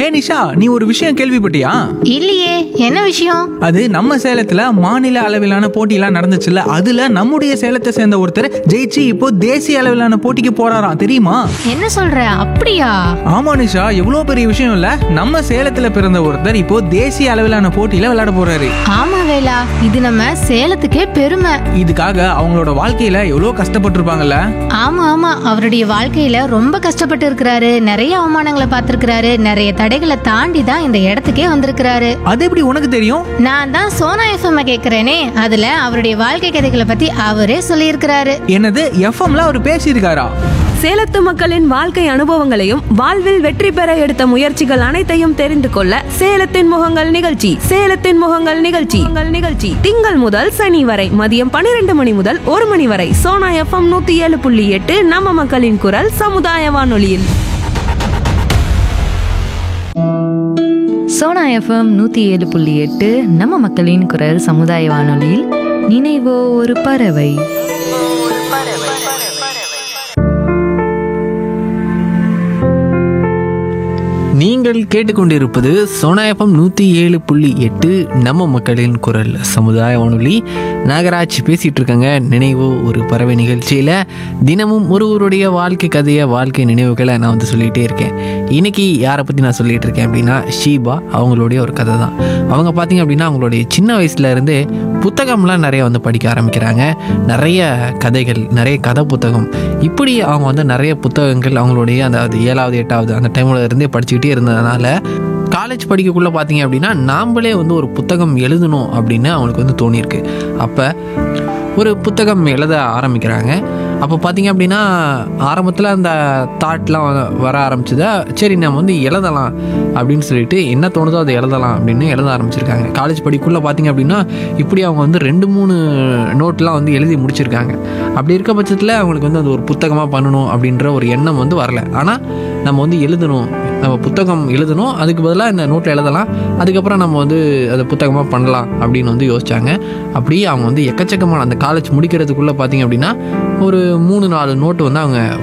ஏ நிஷா நீ ஒரு விஷயம் கேள்விப்பட்டியா இல்லையே என்ன விஷயம் அது நம்ம சேலத்துல மாநில அளவிலான போட்டியெல்லாம் நடந்துச்சுல்ல அதுல நம்முடைய சேலத்தை சேர்ந்த ஒருத்தர் ஜெயிச்சு இப்போ தேசிய அளவிலான போட்டிக்கு போறாராம் தெரியுமா என்ன சொல்ற அப்படியா ஆமா நிஷா எவ்வளோ பெரிய விஷயம் இல்ல நம்ம சேலத்துல பிறந்த ஒருத்தர் இப்போ தேசிய அளவிலான போட்டியில விளையாட போறாரு ஆமா வேலா இது நம்ம சேலத்துக்கே பெருமை இதுக்காக அவங்களோட வாழ்க்கையில எவ்வளோ கஷ்டப்பட்டிருப்பாங்கல்ல ஆமா ஆமா அவருடைய வாழ்க்கையில ரொம்ப கஷ்டப்பட்டு இருக்கிறாரு நிறைய அவமானங்களை பார்த்திருக்கிறாரு நிறைய தடைகளை தாண்டி தான் இந்த இடத்துக்கே வந்திருக்கிறாரு அது எப்படி உனக்கு தெரியும் நான் தான் சோனா எஃப்எம் கேக்குறேனே அதுல அவருடைய வாழ்க்கை கதைகளை பத்தி அவரே சொல்லியிருக்கிறாரு என்னது எஃப்எம்ல அவர் பேசியிருக்காரா சேலத்து மக்களின் வாழ்க்கை அனுபவங்களையும் வாழ்வில் வெற்றி பெற எடுத்த முயற்சிகள் அனைத்தையும் தெரிந்து கொள்ள சேலத்தின் முகங்கள் நிகழ்ச்சி சேலத்தின் முகங்கள் நிகழ்ச்சி உங்கள் நிகழ்ச்சி திங்கள் முதல் சனி வரை மதியம் பன்னிரண்டு மணி முதல் ஒரு மணி வரை சோனா எஃப்எம் நூத்தி ஏழு புள்ளி எட்டு நம்ம மக்களின் குரல் சமுதாய வானொலியில் சோனா எஃப்எம் நூற்றி ஏழு புள்ளி எட்டு நம்ம மக்களின் குரல் சமுதாய வானொலியில் நினைவோ ஒரு பறவை நீங்கள் கேட்டுக்கொண்டிருப்பது சோனாயப்பம் நூற்றி ஏழு புள்ளி எட்டு நம்ம மக்களின் குரல் சமுதாய வானொலி நாகராஜ் பேசிகிட்டு இருக்கங்க நினைவு ஒரு பறவை நிகழ்ச்சியில் தினமும் ஒருவருடைய வாழ்க்கை கதையை வாழ்க்கை நினைவுகளை நான் வந்து சொல்லிகிட்டே இருக்கேன் இன்னைக்கு யாரை பற்றி நான் சொல்லிகிட்டு இருக்கேன் அப்படின்னா ஷீபா அவங்களுடைய ஒரு கதை தான் அவங்க பார்த்தீங்க அப்படின்னா அவங்களுடைய சின்ன வயசுல இருந்தே புத்தகம்லாம் நிறைய வந்து படிக்க ஆரம்பிக்கிறாங்க நிறைய கதைகள் நிறைய கதை புத்தகம் இப்படி அவங்க வந்து நிறைய புத்தகங்கள் அவங்களுடைய அந்த அது ஏழாவது எட்டாவது அந்த டைமில் இருந்தே படிச்சுக்கிட்டே இருந்ததுனால காலேஜ் படிக்கக்குள்ளே பார்த்தீங்க அப்படின்னா நாம்ளே வந்து ஒரு புத்தகம் எழுதணும் அப்படின்னு அவங்களுக்கு வந்து தோணியிருக்கு அப்போ ஒரு புத்தகம் எழுத ஆரம்பிக்கிறாங்க அப்போ பார்த்தீங்க அப்படின்னா ஆரம்பத்தில் அந்த தாட்லாம் வர ஆரம்பிச்சதா சரி நம்ம வந்து எழுதலாம் அப்படின்னு சொல்லிட்டு என்ன தோணுதோ அதை எழுதலாம் அப்படின்னு எழுத ஆரம்பிச்சிருக்காங்க காலேஜ் படிக்குள்ளே பார்த்தீங்க அப்படின்னா இப்படி அவங்க வந்து ரெண்டு மூணு நோட்லாம் வந்து எழுதி முடிச்சிருக்காங்க அப்படி இருக்க பட்சத்தில் அவங்களுக்கு வந்து அது ஒரு புத்தகமாக பண்ணணும் அப்படின்ற ஒரு எண்ணம் வந்து வரல ஆனால் நம்ம வந்து எழுதணும் நம்ம புத்தகம் எழுதணும் அதுக்கு பதிலாக இந்த நோட்டில் எழுதலாம் அதுக்கப்புறம் நம்ம வந்து அதை புத்தகமாக பண்ணலாம் அப்படின்னு வந்து யோசிச்சாங்க அப்படியே அவங்க வந்து எக்கச்சக்கமான அந்த காலேஜ் முடிக்கிறதுக்குள்ளே பார்த்தீங்க அப்படின்னா ஒரு மூணு நாலு நோட்டு வந்து அவங்க